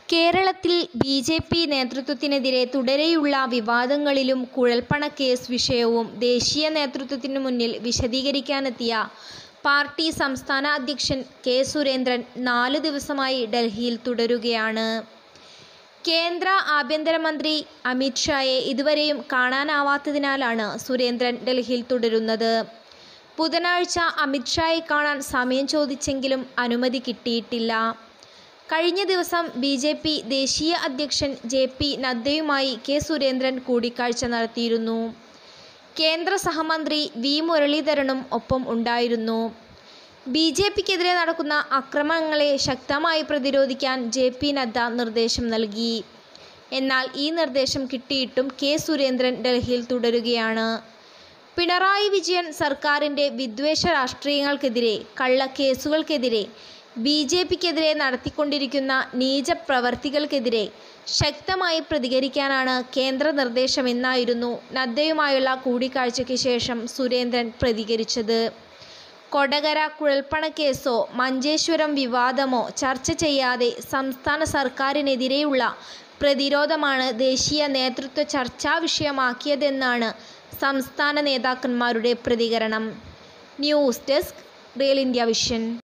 കേരളത്തിൽ B J P നേതൃത്വത്തിനെതിരെ തുടരെയുള്ള വിവാദങ്ങളിലും കുഴൽപ്പണക്കേസ് വിഷയവും ദേശീയ നേതൃത്വത്തിനു മുന്നിൽ വിശദീകരിക്കാനെത്തിയ പാർട്ടി സംസ്ഥാന അധ്യക്ഷൻ കെ സുരേന്ദ്രൻ നാല് ദിവസമായി ഡൽഹിയിൽ തുടരുകയാണ്. കേന്ദ്ര ആഭ്യന്തരമന്ത്രി അമിത് ഷായെ ഇതുവരെയും കാണാനാവാത്തതിനാലാണ് സുരേന്ദ്രൻ ഡൽഹിയിൽ തുടരുന്നത്. ബുധനാഴ്ച അമിത് ഷായെ കാണാൻ സമയം ചോദിച്ചെങ്കിലും അനുമതി കിട്ടിയിട്ടില്ല. കഴിഞ്ഞ ദിവസം ബി ജെ പി ദേശീയ അധ്യക്ഷൻ ജെ പി നദ്ദയുമായി കെ സുരേന്ദ്രൻ കൂടിക്കാഴ്ച നടത്തിയിരുന്നു. കേന്ദ്ര സഹമന്ത്രി വി മുരളീധരനും ഒപ്പം ഉണ്ടായിരുന്നു. ബി ജെ പിക്കെതിരെ നടക്കുന്ന അക്രമങ്ങളെ ശക്തമായി പ്രതിരോധിക്കാൻ ജെ പി നദ്ദ നിർദ്ദേശം നൽകി. എന്നാൽ ഈ നിർദ്ദേശം കിട്ടിയിട്ടും കെ സുരേന്ദ്രൻ ഡൽഹിയിൽ തുടരുകയാണ്. പിണറായി വിജയൻ സർക്കാരിന്റെ വിദ്വേഷ രാഷ്ട്രീയങ്ങൾക്കെതിരെ, കള്ളക്കേസുകൾക്കെതിരെ, ബി ജെ പിക്കെതിരെ നടത്തിക്കൊണ്ടിരിക്കുന്ന നീചപ്രവൃത്തികൾക്കെതിരെ ശക്തമായി പ്രതികരിക്കാനാണ് കേന്ദ്ര നിർദ്ദേശമെന്നായിരുന്നു നദ്ദയുമായുള്ള കൂടിക്കാഴ്ചയ്ക്ക് ശേഷം സുരേന്ദ്രൻ പ്രതികരിച്ചത്. കൊടകര കുഴൽപ്പണക്കേസോ മഞ്ചേശ്വരം വിവാദമോ ചർച്ച ചെയ്യാതെ സംസ്ഥാന സർക്കാരിനെതിരെയുള്ള പ്രതിരോധമാണ് ദേശീയ നേതൃത്വം ചർച്ചാവിഷയമാക്കിയതെന്നാണ് സംസ്ഥാന നേതാക്കന്മാരുടെ പ്രതികരണം. News desk real India vision